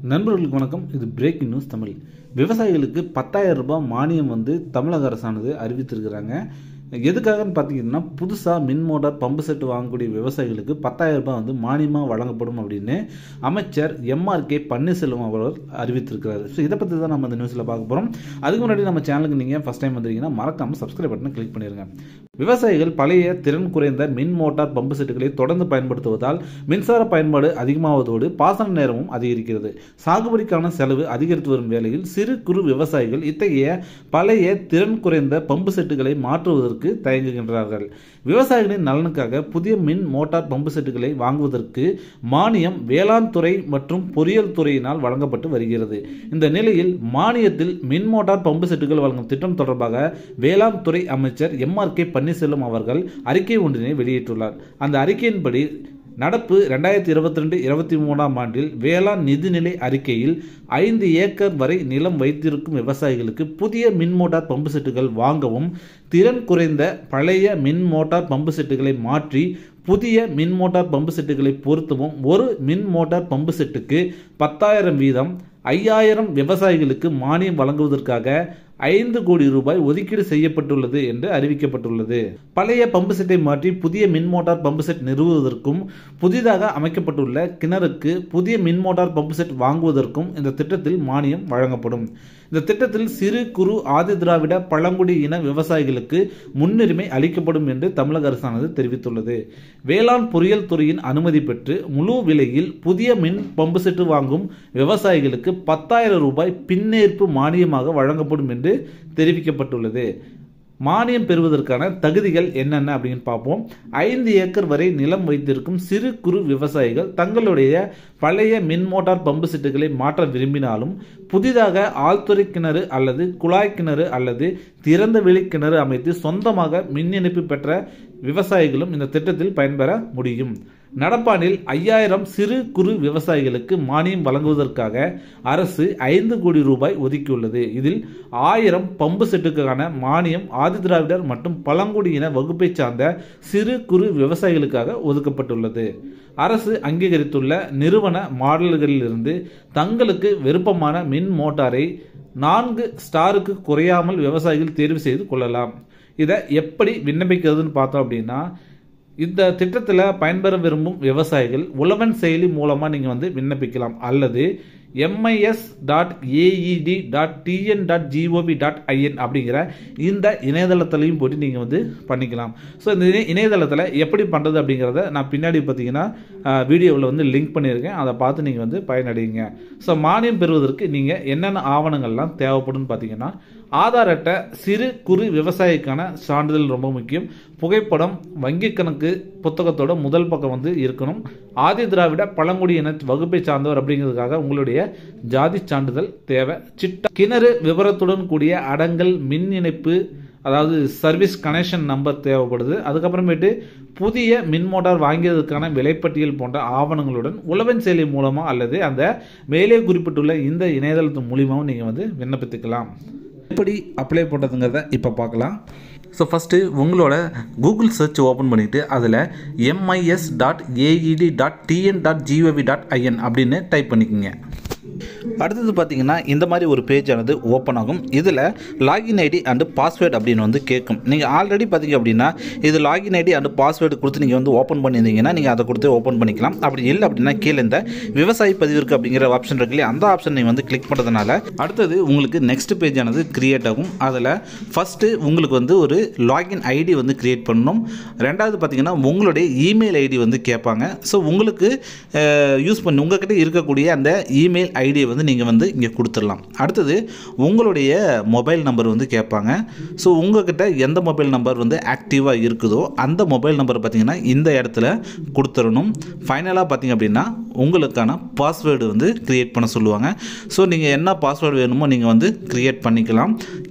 நண்பர்களுக்கு வணக்கம் இது பிரேக்கிங் நியூஸ் தமிழ் விவசாயிகளுக்கு பத்தாயிரம் ரூபாய் மானியம் வந்து தமிழக அரசானது அறிவித்திருக்கிறாங்க எதுக்காகன்னு பார்த்தீங்கன்னா புதுசாக மின் மோட்டார் பம்பு செட் வாங்கக்கூடிய விவசாயிகளுக்கு பத்தாயிரம் ரூபாய் வந்து மானியமாக வழங்கப்படும் அப்படின்னு அமைச்சர் எம்ஆர்கே பன்னீர்செல்வம் அவர்கள் அறிவித்திருக்கிறாரு ஸோ இதை பற்றி தான் நம்ம இந்த நியூஸில் பார்க்க போகிறோம் அதுக்கு முன்னாடி நம்ம சேனலுக்கு நீங்கள் ஃபஸ்ட் டைம் வந்தீங்கன்னா மறக்காமல் சப்ஸ்கிரைப் பட்டனை கிளிக் பண்ணிடுங்க விவசாயிகள் பழைய திறன் குறைந்த மின் மோட்டார் பம்பு செட்டுகளை தொடர்ந்து பயன்படுத்துவதால் மின்சார பயன்பாடு அதிகமாவதோடு பாசன நேரமும் அதிகரிக்கிறது சாகுபடிக்கான செலவு அதிகரித்து வரும் வேளையில் சிறு குறு விவசாயிகள் இத்தகைய பழைய திறன் குறைந்த பம்பு செட்டுகளை மாற்றுவதற்கு தயங்குகின்றார்கள் விவசாயிகளின் நலனுக்காக புதிய மின் மோட்டார் பம்பு செட்டுகளை வாங்குவதற்கு மானியம் வேளாண் துறை மற்றும் பொறியியல் துறையினால் வழங்கப்பட்டு வருகிறது இந்த நிலையில் மானியத்தில் மின் மோட்டார் பம்பு செட்டுகள் வழங்கும் திட்டம் தொடர்பாக வேளாண் துறை அமைச்சர் எம்ஆர் கே பன்னீர்செல்வம் அவர்கள் அறிக்கை ஒன்றினை வெளியிட்டுள்ளார் அந்த அறிக்கையின்படி நடப்பு ரெண்டாயிரத்தி இருபத்தி ரெண்டு இருபத்தி மூணாம் ஆண்டில் வேளாண் நிதிநிலை அறிக்கையில் ஐந்து ஏக்கர் வரை நிலம் வைத்திருக்கும் விவசாயிகளுக்கு புதிய மின் மோட்டார் பம்பு செட்டுகள் வாங்கவும் திறன் குறைந்த பழைய மின் மோட்டார் பம்பு செட்டுகளை மாற்றி புதிய மின் மோட்டார் பம்பு செட்டுகளை பொருத்தவும் ஒரு மின் மோட்டார் பம்பு செட்டுக்கு பத்தாயிரம் வீதம் ஐயாயிரம் விவசாயிகளுக்கு மானியம் வழங்குவதற்காக ஐந்து கோடி ரூபாய் ஒதுக்கீடு செய்யப்பட்டுள்ளது என்று அறிவிக்கப்பட்டுள்ளது பழைய பம்பு செட்டை மாற்றி புதிய மின் மோட்டார் பம்பு செட் நிறுவுவதற்கும் புதிதாக அமைக்கப்பட்டுள்ள கிணறுக்கு புதிய மின் மோட்டார் பம்பு செட் வாங்குவதற்கும் இந்த திட்டத்தில் மானியம் வழங்கப்படும் இந்த திட்டத்தில் சிறு குறு ஆதி திராவிட பழங்குடி இன விவசாயிகளுக்கு முன்னுரிமை அளிக்கப்படும் என்று தமிழக அரசானது தெரிவித்துள்ளது வேளாண் பொறியியல் துறையின் அனுமதி பெற்று முழு விலையில் புதிய மின் பம்பு செட்டு வாங்கும் விவசாயிகளுக்கு பத்தாயிரம் ரூபாய் பின்னேற்பு மானியமாக வழங்கப்படும் என்று தெரிவிக்கப்பட்டுள்ளது மானியம் பெறுவதற்கான தகுதிகள் என்னென்ன அப்படின்னு பார்ப்போம் ஐந்து ஏக்கர் வரை நிலம் வைத்திருக்கும் சிறு குறு விவசாயிகள் தங்களுடைய பழைய மின் மோட்டார் பம்பு செட்டுகளை மாற்ற விரும்பினாலும் புதிதாக ஆழ்துறை கிணறு அல்லது குழாய் கிணறு அல்லது திறந்த வெளி கிணறு அமைத்து சொந்தமாக மின் இணைப்பு பெற்ற விவசாயிகளும் இந்த திட்டத்தில் பயன்பெற முடியும் நடப்பாண்டில் ஐயாயிரம் சிறு குறு விவசாயிகளுக்கு மானியம் வழங்குவதற்காக அரசு ஐந்து கோடி ரூபாய் ஒதுக்கியுள்ளது இதில் ஆயிரம் பம்பு செட்டுக்கான மானியம் ஆதிதிராவிடர் மற்றும் பழங்குடியின வகுப்பை சார்ந்த சிறு குறு விவசாயிகளுக்காக ஒதுக்கப்பட்டுள்ளது அரசு அங்கீகரித்துள்ள நிறுவன மாடல்களிலிருந்து தங்களுக்கு விருப்பமான மின் மோட்டாரை நான்கு ஸ்டாருக்கு குறையாமல் விவசாயிகள் தேர்வு செய்து கொள்ளலாம் இதை எப்படி விண்ணப்பிக்கிறதுன்னு பார்த்தோம் அப்படின்னா இந்த திட்டத்தில் பயன்பெற விரும்பும் விவசாயிகள் உழவன் செயலி மூலமாக நீங்கள் வந்து விண்ணப்பிக்கலாம் அல்லது MIS dot AED dot TN dot GOP dot IN அப்படிங்கிற இந்த இணையதளத்திலையும் போட்டு நீங்கள் வந்து பண்ணிக்கலாம் ஸோ இந்த இணை- இணையதளத்தில் எப்படி பண்ணுறது அப்படிங்கிறத நான் பின்னாடி பார்த்தீங்கன்னா வீடியோவில் வந்து லிங்க் பண்ணியிருக்கேன் அதை பார்த்து நீங்கள் வந்து பயனடையுங்க ஸோ மானியம் பெறுவதற்கு நீங்கள் என்னென்ன ஆவணங்கள்லாம் தேவைப்படும்னு பார்த்தீங்கன்னா ஆதார் அட்டை சிறு குறு விவசாயிக்கான சான்றிதழ் ரொம்ப முக்கியம் புகைப்படம் வங்கி கணக்கு புத்தகத்தோட முதல் பக்கம் வந்து இருக்கணும் ஆதி திராவிட பழங்குடியின வகுப்பை சார்ந்தவர் அப்படிங்கிறதுக்காக உங்களுடைய ஜாதி சான்றிதழ் தேவை சிட்டா கிணறு விவரத்துடன் கூடிய அடங்கல் மின் இணைப்பு அதாவது சர்வீஸ் கனெக்ஷன் நம்பர் தேவைப்படுது அதுக்கப்புறமேட்டு புதிய மின் மோட்டார் வாங்கியதற்கான விலைப்பட்டியல் போன்ற ஆவணங்களுடன் உழவன் செயலி மூலமாக அல்லது அந்த மேலே குறிப்பிட்டுள்ள இந்த இணையதளத்தின் மூலியமாகவும் நீங்கள் வந்து விண்ணப்பித்துக்கலாம் எப்படி அப்ளை பண்ணுறதுங்கிறத இப்போ பார்க்கலாம் ஸோ ஃபஸ்ட்டு உங்களோட கூகுள் சர்ச் ஓப்பன் பண்ணிவிட்டு அதில் MIS dot AED dot TN dot GOV dot IN அப்படின்னு டைப் பண்ணிக்கோங்க அடுத்தது பார்த்தீங்கன்னா இந்த மாதிரி ஒரு பேஜ் ஆனது ஓப்பன் ஆகும் இதில் லாகின் ஐடி அண்டு பாஸ்வேர்டு அப்படின்னு வந்து கேட்கும் நீங்கள் ஆல்ரெடி பார்த்தீங்க அப்படின்னா இது லாகின் ஐடி அண்டு பாஸ்வேர்டு கொடுத்து நீங்கள் வந்து ஓப்பன் பண்ணியிருந்தீங்கன்னா நீங்கள் அதை கொடுத்து ஓப்பன் பண்ணிக்கலாம் அப்படி இல்லை அப்படின்னா கீழே இந்த விவசாய பதிவிற்கு அப்படிங்கிற ஆப்ஷன் இருக்கு இல்லையா அந்த ஆப்ஷன் நீங்கள் வந்து கிளிக் பண்ணுறதுனால அடுத்தது உங்களுக்கு நெக்ஸ்ட் பேஜ் ஆனது கிரியேட் ஆகும் அதில் ஃபஸ்ட்டு உங்களுக்கு வந்து ஒரு லாகின் ஐடி வந்து கிரியேட் பண்ணணும் ரெண்டாவது பார்த்தீங்கன்னா உங்களுடைய இமெயில் ஐடி வந்து கேட்பாங்க ஸோ உங்களுக்கு யூஸ் பண்ணி உங்ககிட்ட இருக்கக்கூடிய அந்த இமெயில் ஐடியை வந்து நீங்கள் வந்து இங்கே கொடுத்துடலாம் அடுத்தது உங்களுடைய மொபைல் நம்பர் வந்து கேட்பாங்க ஸோ உங்ககிட்ட எந்த மொபைல் நம்பர் வந்து ஆக்டிவாக இருக்குதோ அந்த மொபைல் நம்பர் பார்த்தீங்கன்னா இந்த இடத்துல கொடுத்துடணும் ஃபைனலாக பார்த்தீங்க அப்படின்னா உங்களுக்கான பாஸ்வேர்டு வந்து க்ரியேட் பண்ண சொல்லுவாங்க ஸோ நீங்கள் என்ன பாஸ்வேர்டு வேணுமோ நீங்கள் வந்து க்ரியேட் பண்ணிக்கலாம்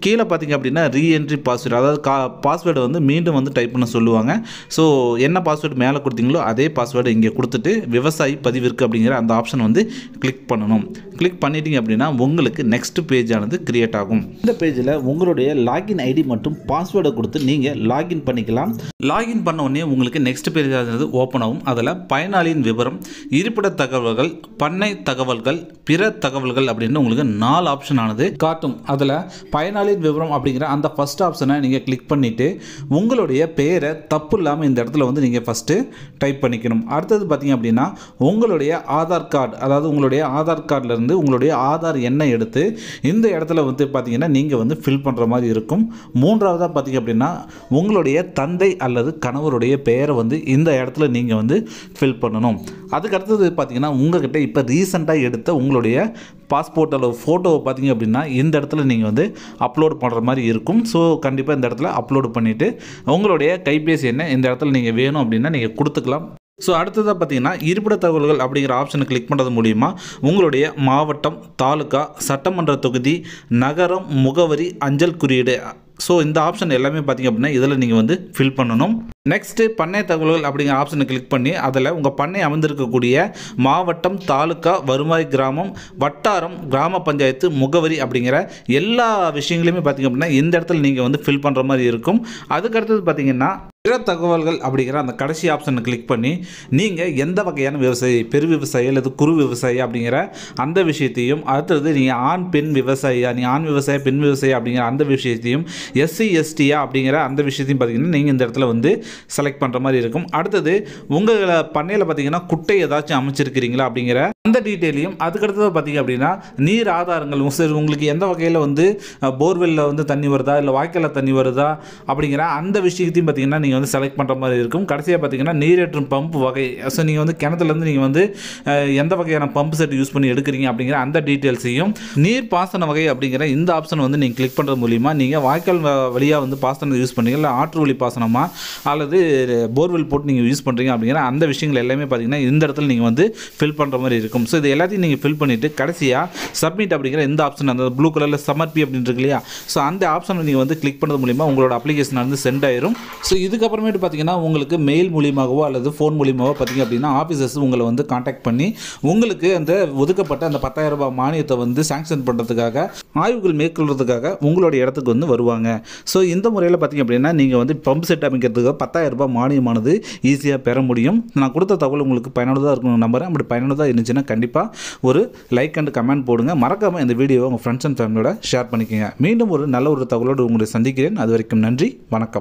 கீழே பார்த்தீங்க அப்படின்னா ரீஎன்ட்ரி பாஸ்வேர்டு அதாவது கா பாஸ்வேர்டை வந்து மீண்டும் வந்து டைப் பண்ண சொல்லுவாங்க ஸோ என்ன பாஸ்வேர்டு மேலே கொடுத்தீங்களோ அதே பாஸ்வேர்டு இங்கே கொடுத்துட்டு விவசாயி பதிவிற்கு அப்படிங்கிற அந்த ஆப்ஷன் வந்து கிளிக் பண்ணணும் கிளிக் பண்ணிட்டீங்க அப்படின்னா உங்களுக்கு நெக்ஸ்ட் பேஜ் ஆனது கிரியேட் ஆகும் இந்த பேஜில் உங்களுடைய லாகின் ஐடி மற்றும் பாஸ்வேர்டை கொடுத்து நீங்கள் லாகின் பண்ணிக்கலாம் லாகின் பண்ண உடனே உங்களுக்கு நெக்ஸ்ட் பேஜ் ஆனது ஓப்பன் ஆகும் அதில் பயனாளியின் விவரம் இருப்பிட தகவல்கள் பண்ணை தகவல்கள் பிற தகவல்கள் அப்படின்னு உங்களுக்கு நாலு ஆப்ஷன் ஆனது காட்டும் அதில் பயனாளியின் விவரம் அப்படிங்கிற அந்த ஃபஸ்ட் ஆப்ஷனை நீங்கள் கிளிக் பண்ணிவிட்டு உங்களுடைய பெயரை தப்பு இல்லாமல் இந்த இடத்துல வந்து நீங்கள் ஃபஸ்ட்டு டைப் பண்ணிக்கணும் அடுத்தது பார்த்தீங்க அப்படின்னா உங்களுடைய ஆதார் கார்டு அதாவது உங்களுடைய ஆதார் கார்டிலேருந்து உங்களுடைய ஆதார் எண்ணை எடுத்து இந்த இடத்துல வந்து பார்த்தீங்கன்னா நீங்கள் வந்து ஃபில் பண்ணுற மாதிரி இருக்கும் மூன்றாவதாக பார்த்தீங்க அப்படின்னா உங்களுடைய தந்தை அல்லது கணவருடைய பெயரை வந்து இந்த இடத்துல நீங்கள் வந்து ஃபில் பண்ணணும் அதுக்கு அடுத்தது பார்த்தீங்கன்னா உங்ககிட்ட இப்போ ரீசெண்டாக எடுத்த உங்களுடைய பாஸ்போர்ட் அல்லது ஃபோட்டோவை பார்த்தீங்க அப்படின்னா இந்த இடத்துல நீங்கள் வந்து அப்லோட் பண்ணுற மாதிரி இருக்கும் ஸோ கண்டிப்பாக இந்த இடத்துல அப்லோடு பண்ணிவிட்டு உங்களுடைய கைபேசி எண்ணை இந்த இடத்துல நீங்கள் வேணும் அப்படின்னா நீங்கள் கொடுத்துக்கலாம் ஸோ அடுத்ததாக பார்த்தீங்கன்னா இருப்பிட தகவல்கள் அப்படிங்கிற ஆப்ஷனை கிளிக் பண்ணுறது மூலிமா உங்களுடைய மாவட்டம் தாலுகா சட்டமன்ற தொகுதி நகரம் முகவரி அஞ்சல் குறியீடு ஸோ இந்த ஆப்ஷன் எல்லாமே பார்த்தீங்க அப்படின்னா இதில் நீங்கள் வந்து ஃபில் பண்ணணும் நெக்ஸ்ட்டு பண்ணை தகவல்கள் அப்படிங்கிற ஆப்ஷனை கிளிக் பண்ணி அதில் உங்கள் பண்ணை அமைந்திருக்கக்கூடிய மாவட்டம் தாலுக்கா வருவாய் கிராமம் வட்டாரம் கிராம பஞ்சாயத்து முகவரி அப்படிங்கிற எல்லா விஷயங்களையுமே பார்த்தீங்க அப்படின்னா இந்த இடத்துல நீங்கள் வந்து ஃபில் பண்ணுற மாதிரி இருக்கும் அதுக்கு அடுத்தது பார்த்தீங்கன்னா பிற தகவல்கள் அப்படிங்கிற அந்த கடைசி ஆப்ஷனை கிளிக் பண்ணி நீங்கள் எந்த வகையான விவசாயி பெரு விவசாயி அல்லது குறு விவசாயி அப்படிங்கிற அந்த விஷயத்தையும் அடுத்தது நீங்கள் ஆண் பெண் விவசாயியா நீங்கள் ஆண் விவசாயி பெண் விவசாயி அப்படிங்கிற அந்த விஷயத்தையும் எஸ்சி எஸ்டியா அப்படிங்கிற அந்த விஷயத்தையும் பார்த்தீங்கன்னா நீங்கள் இந்த இடத்துல வந்து செலக்ட் பண்ணுற மாதிரி இருக்கும் அடுத்தது உங்கள் பண்ணையில் பார்த்தீங்கன்னா குட்டை ஏதாச்சும் அமைச்சிருக்கிறீங்களா அப்படிங்கிற அந்த டீட்டெயிலையும் அதுக்கடுத்தது பார்த்தீங்க அப்படின்னா நீர் ஆதாரங்கள் சரி உங்களுக்கு எந்த வகையில் வந்து போர்வெல்லில் வந்து தண்ணி வருதா இல்லை வாய்க்காலில் தண்ணி வருதா அப்படிங்கிற அந்த விஷயத்தையும் பார்த்தீங்கன்னா நீங்கள் வந்து செலக்ட் பண்ணுற மாதிரி இருக்கும் கடைசியாக பார்த்தீங்கன்னா நீரேற்றும் பம்ப் வகை ஸோ நீங்கள் வந்து கிணத்துலேருந்து நீங்கள் வந்து அஹ், எந்த வகையான பம்ப் செட் யூஸ் பண்ணி எடுக்கிறீங்க அப்படிங்கிற அந்த டீட்டெயில்ஸையும் நீர் பாசன வகை அப்படிங்கிற இந்த ஆப்ஷன் வந்து நீங்கள் கிளிக் பண்ணுறது மூலிமா நீங்கள் வாய்க்கால் வ- வழியாக வந்து பாசனம் யூஸ் பண்ணீங்க இல்லை ஆற்று வழி பாசனமா அல்லது போர்வெல் போட்டு நீங்கள் யூஸ் பண்ணுறீங்க அப்படிங்கிற அந்த விஷயங்கள் எல்லாமே பார்த்தீங்கன்னா இந்த இடத்துல நீங்கள் வந்து ஃபில் பண்ணுற மாதிரி இருக்கும் ஸோ இது எல்லாத்தையும் நீங்கள் ஃபில் பண்ணிவிட்டு கடைசியாக சப்மிட் அப்படிங்கிற இந்த ஆப்ஷன் அந்த ப்ளூ கலரில் சமர்ப்பி அப்படின்னு இருக்கு இல்லையா ஸோ அந்த ஆப்ஷனை நீங்கள் வந்து கிளிக் பண்ணுறது மூலிமா உங்களோட அப்ளிகேஷன் வந்து சென்ட் ஆயிரும் ஸோ இதுக்கப்புறமேட்டு பார்த்தீங்கன்னா உங்களுக்கு மெயில் மூலியமாகவோ அல்லது ஃபோன் மூலியமாகவோ பார்த்தீங்க அப்படின்னா ஆஃபீஸர்ஸ் உங்களை வந்து காண்டாக்ட் பண்ணி உங்களுக்கு அந்த ஒதுக்கப்பட்ட அந்த பத்தாயிரம் ரூபாய் மானியத்தை வந்து சாங்ஷன் பண்ணுறதுக்காக ஆய்வுகள் மேற்கொள்றதுக்காக உங்களோட இடத்துக்கு வந்து வருவாங்க ஸோ இந்த முறையில் பார்த்தீங்க அப்படின்னா நீங்கள் வந்து பம்ப் செட் அமைக்கிறதுக்கு பத்தாயிரம் ரூபாய் மானியமானது ஈஸியாக பெற முடியும் நான் கொடுத்த தகவல் உங்களுக்கு பயனுள்ளதாக இருக்கணும் நம்புறேன் அப்படி பயனுள்ளதாக இருந்துச்சுன்னா கண்டிப்பாக ஒரு லைக் அண்ட் கமெண்ட் போடுங்க மறக்காமல் இந்த வீடியோவை உங்கள் ஃப்ரெண்ட்ஸ் அண்ட் ஃபேமிலியோட ஷேர் பண்ணிக்கோங்க மீண்டும் ஒரு நல்ல ஒரு தகவலோடு உங்களை சந்திக்கிறேன் அது வரைக்கும் நன்றி வணக்கம்